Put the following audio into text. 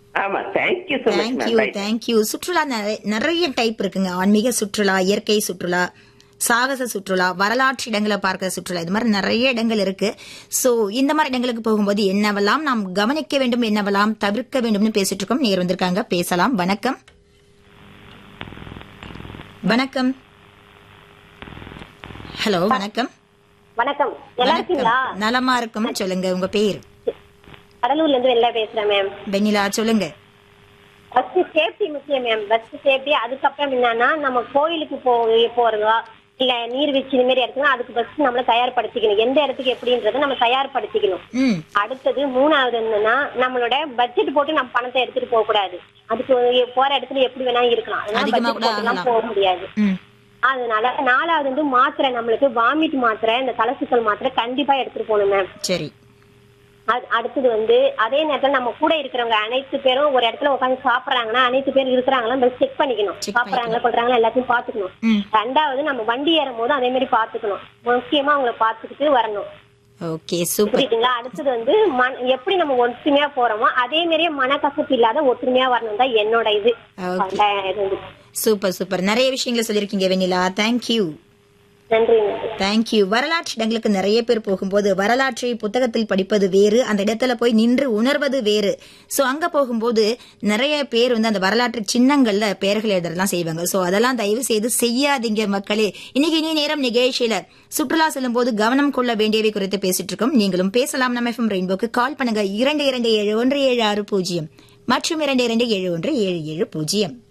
ஆமா thank you so much thank you thank you சுற்றுலா நிறைய- நிறைய டைப் இருக்குங்க ஆன்மீக சுற்றுலா இயற்கை சுற்றுலா சாகச சுற்றுலா வரலாற்று இடங்களை பார்க்கிற சுற்றுலா இது மாதிரி நிறைய இடங்கள் இருக்கு சோ இந்த மாதிரி இடங்களுக்கு போகும்போது என்னவெல்லாம் நாம் கவனிக்க வேண்டும் என்னவெல்லாம் தவிர்க்க வேண்டும்னு பேசிட்டு இருக்கோம் நேர் வந்திருக்காங்க பேசலாம் வணக்கம் வணக்கம் ஹலோ வணக்கம் வணக்கம் நல்லா இருக்கீங்களா வணக்கம் நலமா இருக்கும் சொல்லுங்க உங்க பேர் கடலூர்ல இருந்து வெளில பேசுறேன் மேம் வெண்ணிலா சொல்லுங்க ஃபர்ஸ்ட் சேஃப்டி முக்கியம் மேம் ஃபர்ஸ்ட் சேஃப்டி அதுக்கப்புறம் என்னன்னா நம்ம கோயிலுக்கு போ போறதா இல்ல நீர்வீழ்ச்சி இந்த மாதிரி இடத்துக்கு அதுக்கு ஃபர்ஸ்ட் நம்மள தயார்படுத்திக்கணும் எந்த இடத்துக்கு எப்படின்றத நம்ம தயார்படுத்திக்கணும் ம் அடுத்தது மூணாவது என்னன்னா நம்மளோட பட்ஜெட் போட்டு நம்ம பணத்தை எடுத்துட்டு போக கூடாது அதுக்கு ஒரு போற இடத்துல எப்படி வேணா இருக்கலாம் அதனால அதிகமா budget கூட போட்டுலாம் ஆகலாம். போக முடியாது ம் அதனால நாலாவது வந்து மாத்திரை நம்மளுக்கு வாமிட் மாத்திரை இந்த தலைசுத்தல் மாத்திரை கண்டிப்பா எடுத்துட்டு போகணும் மேம் சரி அது அடுத்தது வந்து அதே நேரத்துல நம்ம கூட இருக்கிறவங்க அனைத்து பேரும் ஒரு இடத்துல உட்காந்து சாப்பிடுறாங்கன்னா அனைத்து பேர் இருக்கிறாங்களா செக் பண்ணிக்கணும் Check சாப்பிடுறாங்களா கொள்றாங்களா எல்லாத்தையும் பாத்துக்கணும் ம் ரெண்டாவது நம்ம வண்டி ஏறும் போது அதே மாதிரி பாத்துக்கணும் முக்கியமா அவங்கள பாத்துக்கிட்டு வரணும் ஓகே சூப்பர் புரியுதுங்களா அடுத்தது வந்து மன எப்படி நம்ம ஒற்றுமையா போறோமோ அதே மாதிரியே மனக்கசப்பு இல்லாத ஒற்றுமையா வரணும் தான் என்னோட இது Okay. அந்த இது வந்து. சூப்பர் சூப்பர் நிறைய விஷயங்களை சொல்லியிருக்கீங்க வெண்ணிலா தேங்க்யூ நன்றி தேங்க்யூ வரலாற்று இடங்களுக்கு நிறைய பேர் போகும்போது வரலாற்றை புத்தகத்தில் படிப்பது வேறு அந்த இடத்துல போய் நின்று உணர்வது வேறு சோ அங்க போகும்போது நிறைய பேர் வந்து அந்த வரலாற்று சின்னங்கள்ல பெயர்கள் எழுதுறதெல்லாம் செய்வாங்க சோ அதெல்லாம் தயவு செய்து செய்யாதீங்க மக்களே இன்னைக்கு இனி நேரம் நிகழ்ச்சியில சுற்றுலா செல்லும் போது கவனம் கொள்ள வேண்டியவை குறித்து பேசிட்டு இருக்கோம் நீங்களும் பேசலாம் நம்ம எஃப்எம் ரெயின்போக்கு கால் பண்ணுங்க இரண்டு இரண்டு ஏழு ஒன்று ஏழு ஆறு பூஜ்ஜியம் மற்றும் இரண்டு இரண்டு ஏழு ஒன்று ஏழு ஏழு பூஜ்ஜியம்